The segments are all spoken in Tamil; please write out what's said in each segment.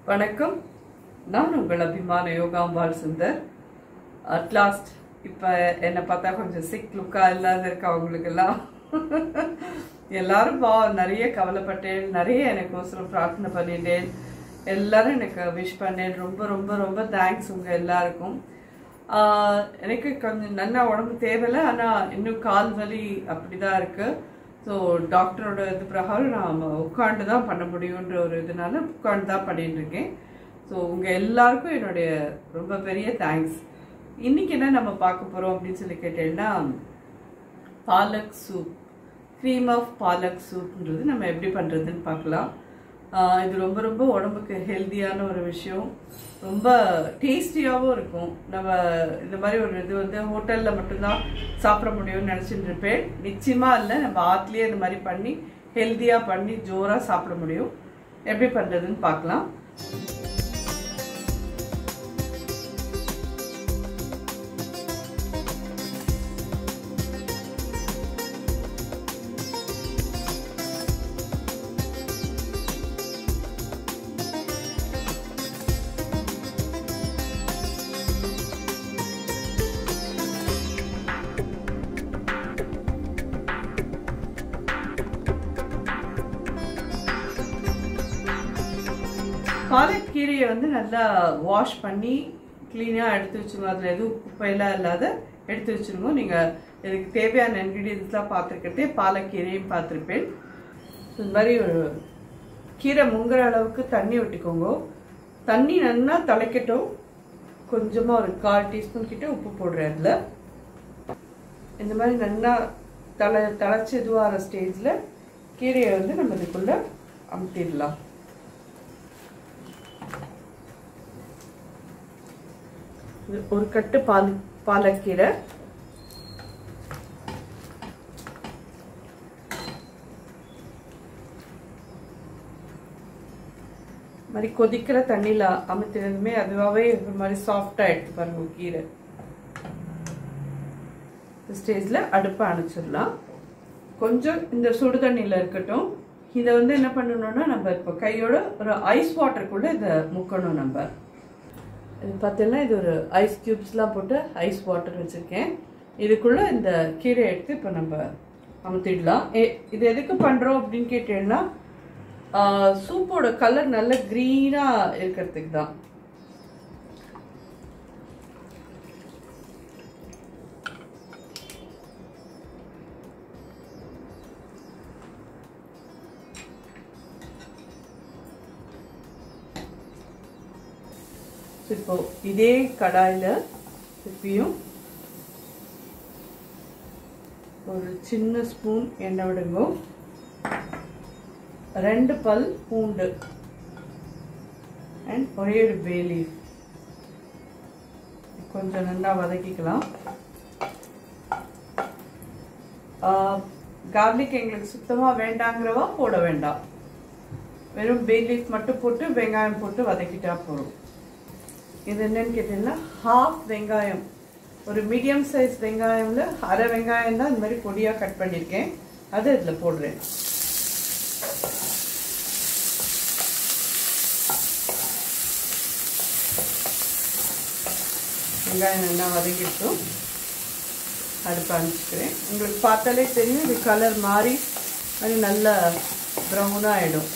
வணக்கம் நான் உங்கள் அபிமான யோகாம்பாள் சுந்தர் அட்லாஸ்ட் இப்போ என்னை பார்த்தா கொஞ்சம் சிக் லுக்காக இல்லாத இருக்கா அவங்களுக்கெல்லாம் எல்லாரும் பா நிறைய கவலைப்பட்டேன் நிறைய எனக்கு ஒசரம் பிரார்த்தனை பண்ணிட்டேன் எல்லாரும் எனக்கு விஷ் பண்ணேன் ரொம்ப ரொம்ப ரொம்ப தேங்க்ஸ் உங்கள் எல்லாருக்கும் ஆஹ் எனக்கு கொஞ்சம் நல்லா உடம்பு தேவையில்லை ஆனால் இன்னும் கால் வலி அப்படிதான் இருக்கு ஸோ டாக்டரோட இது பிரகாரம் நான் உட்காந்து தான் பண்ண முடியுன்ற ஒரு இதனால உட்காந்து தான் பண்ணிட்டு இருக்கேன் ஸோ உங்கள் எல்லாருக்கும் என்னுடைய ரொம்ப பெரிய தேங்க்ஸ் இன்னைக்கு என்ன நம்ம பார்க்க போகிறோம் அப்படின்னு சொல்லி கேட்டேன்னா palak soup cream of palak சூப்ன்றது நம்ம எப்படி பண்ணுறதுன்னு பார்க்கலாம் ஆஹ் இது ரொம்ப ரொம்ப உடம்புக்கு ஹெல்த்தியான ஒரு விஷயம் ரொம்ப டேஸ்டியாகவும் இருக்கும் நம்ம இந்த மாதிரி ஒரு இது வந்து ஹோட்டலில் மட்டும்தான் சாப்பிட முடியும்னு நினச்சிட்டு இருப்பேன் நிச்சயமாக இல்லை நம்ம ஆத்துலேயே இந்த மாதிரி பண்ணி ஹெல்த்தியாக பண்ணி ஜோராக சாப்பிட முடியும் எப்படி பண்ணுறதுன்னு பார்க்கலாம் பாலக்கீரையை வந்து நல்லா வாஷ் பண்ணி க்ளீனாக எடுத்து வச்சுருங்க அதில் எதுவும் குப்பையெல்லாம் இல்லாத எடுத்து வச்சுருங்க நீங்கள் இதுக்கு தேவையான இன்க்ரீடியன்ஸ்லாம் பார்த்துருக்கிறதே பாலக்கீரையும் பார்த்துருப்பேன் இந்த மாதிரி ஒரு கீரை முங்குற அளவுக்கு தண்ணி விட்டுக்கோங்க தண்ணி நல்லா தலைக்கட்டும் கொஞ்சமாக ஒரு கால் டீஸ்பூன் கிட்ட உப்பு போடுறேன் அதில் இந்த மாதிரி நல்லா தலை தலைச்சி இதுவாகிற ஸ்டேஜில் கீரையை வந்து நம்ம இதுக்குள்ளே அமுத்திடலாம் இது ஒரு கட்டு பால் பாலக்கீரை மாதிரி கொதிக்கிற தண்ணியில் அமுத்தினதுமே அதுவாகவே ஒரு மாதிரி சாஃப்டாக எடுத்து பாருங்க கீரை ஸ்டேஜில் அடுப்பை அணைச்சிடலாம் கொஞ்சம் இந்த சுடு தண்ணியில் இருக்கட்டும் இதை வந்து என்ன பண்ணணும்னா நம்ம இப்போ கையோட ஒரு ஐஸ் வாட்டருக்குள்ளே இதை முக்கணும் நம்ம இது பார்த்தீங்கன்னா இது ஒரு ஐஸ் க்யூப்ஸ்லாம் போட்டு ஐஸ் வாட்டர் வச்சுருக்கேன் இதுக்குள்ளே இந்த கீரை எடுத்து இப்போ நம்ம அமுத்திடலாம் ஏ இது எதுக்கு பண்ணுறோம் அப்படின்னு கேட்டீங்கன்னா சூப்போட கலர் நல்ல க்ரீனாக இருக்கிறதுக்கு தான் இப்போ இதே கடாயில் திருப்பியும் ஒரு சின்ன ஸ்பூன் எண்ணெய் விடுங்க ரெண்டு பல் பூண்டு அண்ட் ஒரே ஒரு பேலீஃப் கொஞ்சம் நல்லா வதக்கிக்கலாம் கார்லிக் எங்களுக்கு சுத்தமாக வேண்டாங்கிறவா போட வேண்டாம் வெறும் பேலீஃப் மட்டும் போட்டு வெங்காயம் போட்டு வதக்கிட்டா போதும் இது என்னன்னு கேட்டீங்கன்னா ஹாஃப் வெங்காயம் ஒரு மீடியம் சைஸ் வெங்காயம்ல அரை வெங்காயம் தான் இந்த மாதிரி பொடியாக கட் பண்ணியிருக்கேன் அதை இதில் போடுறேன் வெங்காயம் நல்லா வதங்கிட்டோம் அடுப்பு அனுப்பிச்சுக்கிறேன் உங்களுக்கு பார்த்தாலே தெரியும் இது கலர் மாறி அது நல்லா ப்ரௌனாக ஆகிடும்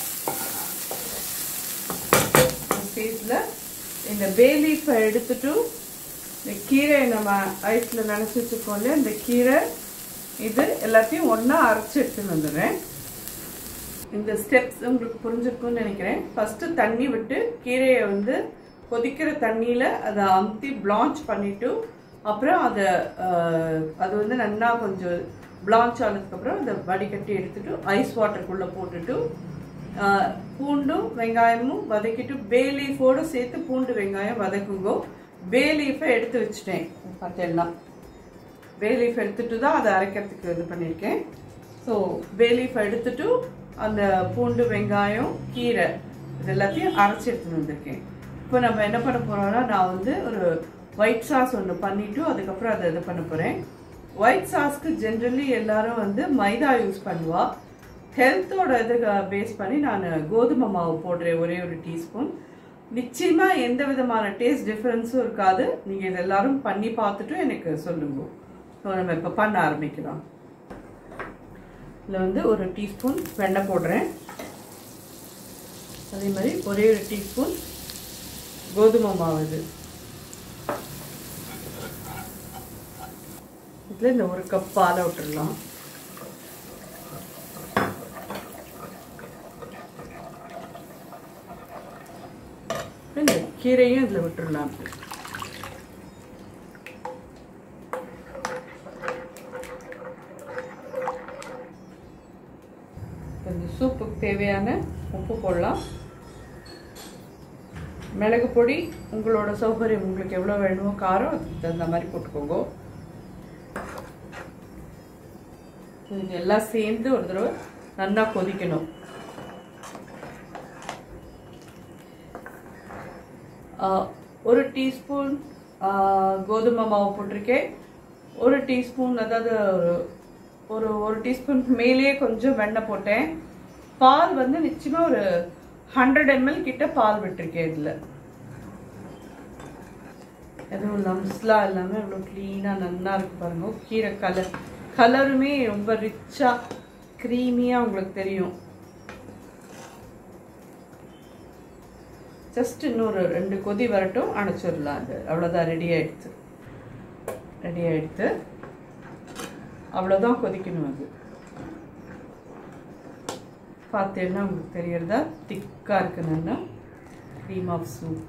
ஸ்டேஜில் இந்த பே லீஃபை எடுத்துட்டு இந்த கீரை நம்ம ஐஸில் நினச்சி வச்சுருக்கோம் இல்லையா இந்த கீரை இது எல்லாத்தையும் ஒன்றா அரைச்சி எடுத்துன்னு வந்துடுறேன் இந்த ஸ்டெப்ஸ் உங்களுக்கு புரிஞ்சிருக்கும்னு நினைக்கிறேன் ஃபஸ்ட்டு தண்ணி விட்டு கீரையை வந்து கொதிக்கிற தண்ணியில் அதை அமுத்தி பிளான்ச் பண்ணிவிட்டு அப்புறம் அதை அது வந்து நல்லா கொஞ்சம் பிளான்ச் ஆனதுக்கப்புறம் அதை வடிகட்டி எடுத்துட்டு ஐஸ் வாட்டருக்குள்ளே போட்டுட்டு பூண்டும் வெங்காயமும் வதக்கிட்டு பே லீஃபோடு சேர்த்து பூண்டு வெங்காயம் வதக்குங்கோ பே லீஃபை எடுத்து வச்சுட்டேன் பார்த்தேன்னா பே லீஃப் எடுத்துட்டு தான் அதை அரைக்கிறதுக்கு இது பண்ணியிருக்கேன் ஸோ பே லீஃப் எடுத்துட்டு அந்த பூண்டு வெங்காயம் கீரை இது எல்லாத்தையும் அரைச்சி எடுத்துன்னு வந்திருக்கேன் இப்போ நம்ம என்ன பண்ண போகிறோம்னா நான் வந்து ஒரு ஒயிட் சாஸ் ஒன்று பண்ணிவிட்டு அதுக்கப்புறம் அதை இது பண்ண போகிறேன் ஒயிட் சாஸ்க்கு ஜென்ரலி எல்லாரும் வந்து மைதா யூஸ் பண்ணுவா ஹெல்த்தோட இது பேஸ் பண்ணி நான் கோதுமை மாவு போடுறேன் ஒரே ஒரு டீஸ்பூன் நிச்சயமா எந்த விதமான டேஸ்ட் டிஃபரன்ஸும் இருக்காது நீங்க இது எல்லாரும் பண்ணி பார்த்துட்டு எனக்கு சொல்லுங்க ஸோ நம்ம இப்போ பண்ண ஆரம்பிக்கலாம் இதில் வந்து ஒரு டீஸ்பூன் வெண்ணெய் போடுறேன் அதே மாதிரி ஒரே ஒரு டீஸ்பூன் கோதுமை மாவு இது இதில் இந்த ஒரு கப் பாலை விட்டுடலாம் இந்த கீரையும் இதில் விட்டுடலாம் இந்த சூப்புக்கு தேவையான உப்பு போடலாம் மிளகு பொடி உங்களோட சௌகரியம் உங்களுக்கு எவ்வளோ வேணுமோ காரம் அதுக்கு தகுந்த மாதிரி போட்டுக்கோங்க இது எல்லாம் சேர்ந்து ஒரு தடவை நல்லா கொதிக்கணும் ஒரு டீஸ்பூன் கோதுமை மாவு போட்டிருக்கேன் ஒரு டீஸ்பூன் அதாவது ஒரு ஒரு ஒரு டீஸ்பூன் மேலேயே கொஞ்சம் வெண்ணெய் போட்டேன் பால் வந்து நிச்சயமாக ஒரு ஹண்ட்ரட் எம்எல் கிட்ட பால் விட்டுருக்கேன் இதில் எதுவும் லம்ஸ்லாம் எல்லாமே அவ்வளோ க்ளீனாக நல்லா இருக்கு பாருங்க கீரை கலர் கலருமே ரொம்ப ரிச்சாக க்ரீமியாக உங்களுக்கு தெரியும் ஜஸ்ட் இன்னொரு ரெண்டு கொதி வரட்டும் அணைச்சிடலாம் அது அவ்வளோதான் ரெடி ஆயிடுச்சு ரெடி ஆயிடுத்து அவ்வளோதான் கொதிக்கணும் அது பார்த்தீங்கன்னா உங்களுக்கு தெரியறதா திக்காக இருக்குதுன்னா cream of soup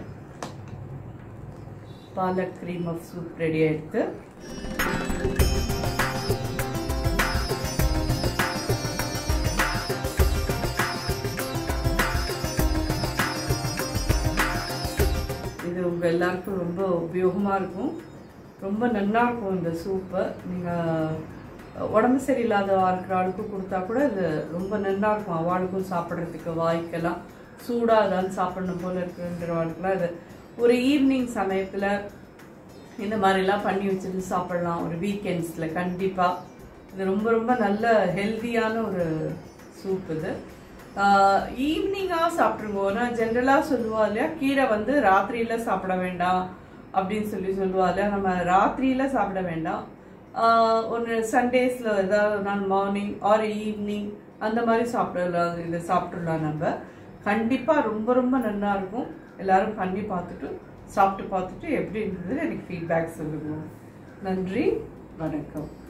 palak cream of soup ready ஆயிடுத்து இது உங்கள் எல்லாருக்கும் ரொம்ப உபயோகமாக இருக்கும் ரொம்ப நல்லா இருக்கும் இந்த சூப்பை நீங்கள் உடம்பு சரியில்லாத இருக்கிற ஆளுக்கும் கொடுத்தா கூட இது ரொம்ப நல்லா இருக்கும் அவளுக்கும் சாப்பிட்றதுக்கு வாய்க்கெல்லாம் சூடாக ஏதாவது சாப்பிடணும் போல இருக்குன்ற வாழ்க்கெல்லாம் இது ஒரு ஈவினிங் சமயத்தில் இந்த மாதிரிலாம் பண்ணி வச்சுட்டு சாப்பிடலாம் ஒரு வீக்கெண்ட்ஸில் கண்டிப்பாக இது ரொம்ப ரொம்ப நல்ல ஹெல்த்தியான ஒரு சூப் இது ஈவினிங்காக சாப்பிட்ருங்க நான் ஜென்ரலாக சொல்லுவா இல்லையா கீரை வந்து ராத்திரியில் சாப்பிட வேண்டாம் அப்படின்னு சொல்லி சொல்லுவா இல்லையா நம்ம ராத்திரியில் சாப்பிட வேண்டாம் ஒரு சண்டேஸில் ஏதாவது ஒரு நாள் மார்னிங் ஆர் ஈவினிங் அந்த மாதிரி சாப்பிடலாம் இதை சாப்பிட்றலாம் நம்ம கண்டிப்பாக ரொம்ப ரொம்ப நல்லா இருக்கும் எல்லாரும் பண்ணி பார்த்துட்டு சாப்பிட்டு பார்த்துட்டு எப்படி இருந்தது எனக்கு ஃபீட்பேக் சொல்லுங்க நன்றி வணக்கம்